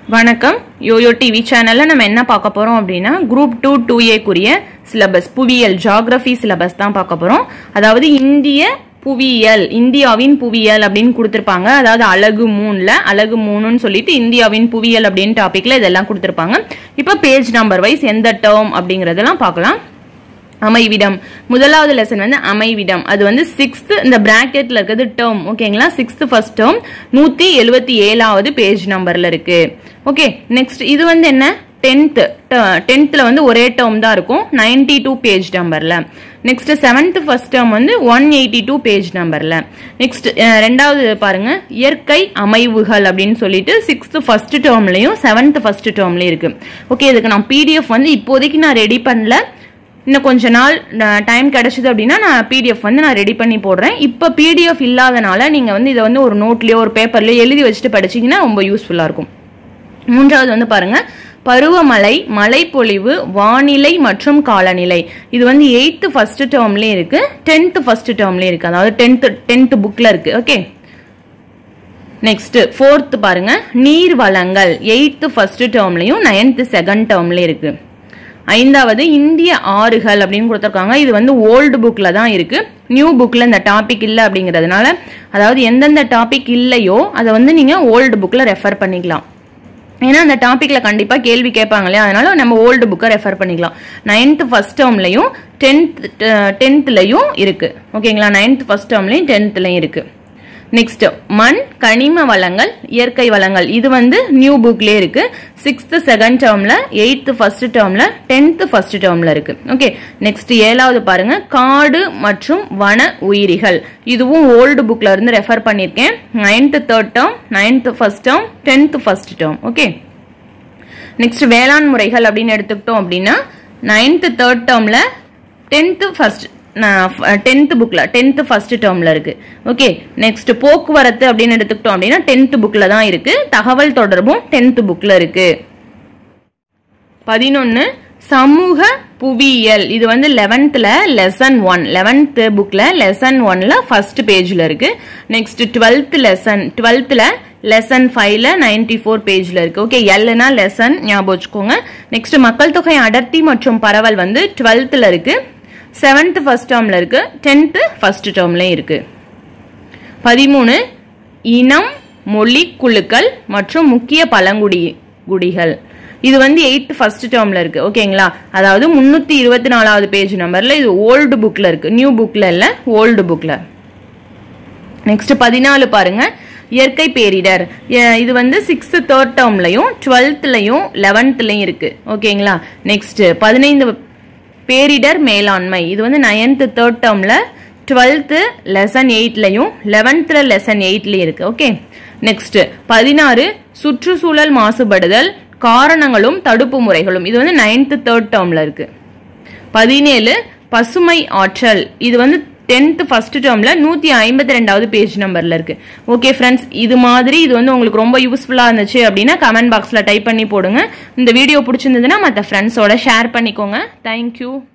வணக்கம் YoYo TV சேனல்ல நம்ம என்ன பார்க்க போறோம் அப்படின்னா குரூப் டூ டூ ஏக்குரிய சிலபஸ் புவியியல் ஜாகிரபி சிலபஸ் தான் பார்க்க போறோம் அதாவது இந்திய புவியியல் இந்தியாவின் புவியியல் அப்படின்னு கொடுத்திருப்பாங்க அதாவது அழகு மூணுல அழகு மூணுன்னு சொல்லிட்டு இந்தியாவின் புவியியல் அப்படின்னு டாபிக்ல இதெல்லாம் கொடுத்திருப்பாங்க இப்போ பேஜ் நம்பர் வைஸ் எந்த டேர்ம் அப்படிங்கறதெல்லாம் பார்க்கலாம் அமைவிடம் முதலாவது லெசன் வந்து அமைவிடம் அது வந்து சிக்ஸ்த் இந்த பிராக்கெட்ல இருக்கிறது டேர்ம் ஓகேங்களா சிக்ஸ்த் ஃபர்ஸ்ட் டேர்ம் நூத்தி எழுபத்தி ஏழாவது பேஜ் நம்பர்ல இருக்கு ஓகே நெக்ஸ்ட் இது வந்து என்ன டென்த் டென்த்ல வந்து ஒரே டேர்ம் தான் இருக்கும் நைன்டி டூ பேஜ் நம்பர்ல நெக்ஸ்ட் செவன்த் ஃபர்ஸ்ட் டேர்ம் வந்து ஒன் எயிட்டி டூ பேஜ் நம்பர்ல நெக்ஸ்ட் ரெண்டாவது பாருங்க இயற்கை அமைவுகள் அப்படின்னு சொல்லிட்டு சிக்ஸ்த் ஃபர்ஸ்ட் டேர்ம்லயும் செவன்த் ஃபர்ஸ்ட் டேர்ம்லயும் இருக்கு ஓகே இதுக்கு நான் பிடிஎஃப் வந்து இப்போதைக்கு நான் ரெடி பண்ணல இன்னும் கொஞ்ச நாள் டைம் கிடைச்சது அப்படின்னா நான் பிடிஎஃப் வந்து நான் ரெடி பண்ணி போடுறேன் இப்போ பிடிஎஃப் இல்லாதனால நீங்கள் வந்து இதை வந்து ஒரு நோட்லேயோ ஒரு பேப்பர்லையோ எழுதி வச்சுட்டு படிச்சீங்கன்னா ரொம்ப யூஸ்ஃபுல்லாக இருக்கும் மூன்றாவது வந்து பாருங்க பருவமழை மழைப்பொழிவு வானிலை மற்றும் காலநிலை இது வந்து எயித்து ஃபர்ஸ்ட் டேர்ம்லேயும் இருக்கு டென்த்து ஃபர்ஸ்ட் டேர்ம்லேயும் இருக்கு அதாவது டென்த்து டென்த்து புக்கில் இருக்கு ஓகே நெக்ஸ்ட் ஃபோர்த்து பாருங்க நீர் வளங்கள் எயித்து ஃபர்ஸ்ட் டேர்ம்லையும் நைன்த்து செகண்ட் டேர்ம்லேயும் இருக்கு ஐந்தாவது இந்திய ஆறுகள் அப்படின்னு கொடுத்துருக்காங்க இது வந்து ஓல்டு புக்ல தான் இருக்கு நியூ புக்ல இந்த டாபிக் இல்லை அப்படிங்கிறதுனால அதாவது எந்தெந்த டாபிக் இல்லையோ அதை வந்து நீங்க ஓல்டு புக்ல ரெஃபர் பண்ணிக்கலாம் ஏன்னா அந்த டாபிக்ல கண்டிப்பா கேள்வி கேட்பாங்க இல்லையா அதனால நம்ம ஓல்டு புக்கை ரெஃபர் பண்ணிக்கலாம் நைன்த் ஃபர்ஸ்ட் டேர்ம்லையும் டென்த் டென்த்லையும் இருக்கு ஓகேங்களா நைன்த் ஃபர்ஸ்ட் டேர்ம்லையும் டென்த்லையும் இருக்கு நெக்ஸ்ட் மண் கனிம வளங்கள் இயற்கை வளங்கள் இது வந்து நியூ புக்லேயே இருக்கு சிக்ஸ்த் செகண்ட் டேர்ம்ல எயித்து ஃபர்ஸ்ட் டேர்ம்ல டென்த் ஃபர்ஸ்ட் டேர்ம்ல இருக்கு ஓகே நெக்ஸ்ட் ஏழாவது பாருங்க காடு மற்றும் வன உயிரிகள் இதுவும் ஓல்டு புக்ல இருந்து ரெஃபர் பண்ணியிருக்கேன் ninth third term ninth first term tenth first term okay next வேளாண் முறைகள் அப்படின்னு எடுத்துக்கிட்டோம் அப்படின்னா நைன்த் தேர்ட் டேர்ம்ல டென்த் ஃபர்ஸ்ட் டென்த் புக்ல டென்த் ஃபர்ஸ்ட் டேர்ம்ல இருக்கு ஓகே நெக்ஸ்ட் போக்குவரத்து அப்படின்னு எடுத்துக்கிட்டோம் அப்படின்னா டென்த் புக்ல தான் இருக்கு தகவல் தொடர்பும் டென்த் புக்ல இருக்கு பதினொன்னு சமூக புவியியல் இது வந்து லெவன்த்ல லெசன் ஒன் லெவன்த் புக்ல லெசன் ஒன்ல ஃபர்ஸ்ட் பேஜ்ல இருக்கு நெக்ஸ்ட் டுவெல்த் லெசன் டுவெல்த்ல லெசன் ஃபைவ்ல நைன்டி ஃபோர் பேஜ்ல இருக்கு ஓகே எல்னா லெசன் ஞாபகம் வச்சுக்கோங்க நெக்ஸ்ட் மக்கள் தொகை அடர்த்தி மற்றும் பரவல் வந்து டுவெல்த்ல இருக்கு செவன்த் ஃபர்ஸ்ட் டேர்ம்ல இருக்கு டென்த்து ஃபர்ஸ்ட் டேர்ம்லயும் இருக்கு பதிமூணு இனம் மொழி குழுக்கள் மற்றும் முக்கிய பழங்குடி குடிகள் இது வந்து எயித் ஃபர்ஸ்ட் டேர்ம்ல இருக்கு ஓகேங்களா அதாவது முன்னூத்தி இருபத்தி நாலாவது பேஜ் நம்பர்ல இது ஓல்டு புக்ல இருக்கு நியூ புக்ல இல்ல ஓல்டு புக்ல நெக்ஸ்ட் பதினாலு பாருங்க இயற்கை பேரிடர் இது வந்து சிக்ஸ்த் தேர்ட் டேர்ம்லையும் டுவெல்த்லையும் லெவன்த்லையும் இருக்கு ஓகேங்களா நெக்ஸ்ட் பதினைந்து பேரிடர் மேலாண்மை இது வந்து நைன்த் தேர்ட் டேர்ம்ல டுவெல்த்து லெசன் எயிட்லையும் லெவன்த்ல லெசன் எயிட்லையும் இருக்கு ஓகே நெக்ஸ்ட் பதினாறு சுற்றுச்சூழல் மாசுபடுதல் காரணங்களும் தடுப்பு முறைகளும் இது வந்து நைன்த் தேர்ட் டேர்ம்ல இருக்கு பதினேழு பசுமை ஆற்றல் இது வந்து டென்த் ஃபர்ஸ்ட் டேர்ம்ல நூத்தி ஐம்பத்தி ரெண்டாவது பேஜ் நம்பர்ல இருக்கு ஓகே ஃப்ரெண்ட்ஸ் இது மாதிரி இது வந்து உங்களுக்கு ரொம்ப யூஸ்ஃபுல்லா இருந்துச்சு அப்படின்னா கமெண்ட் பாக்ஸ்ல டைப் பண்ணி போடுங்க இந்த வீடியோ பிடிச்சிருந்ததுன்னா மற்ற ஃப்ரெண்ட்ஸோட ஷேர் பண்ணிக்கோங்க தேங்க்யூ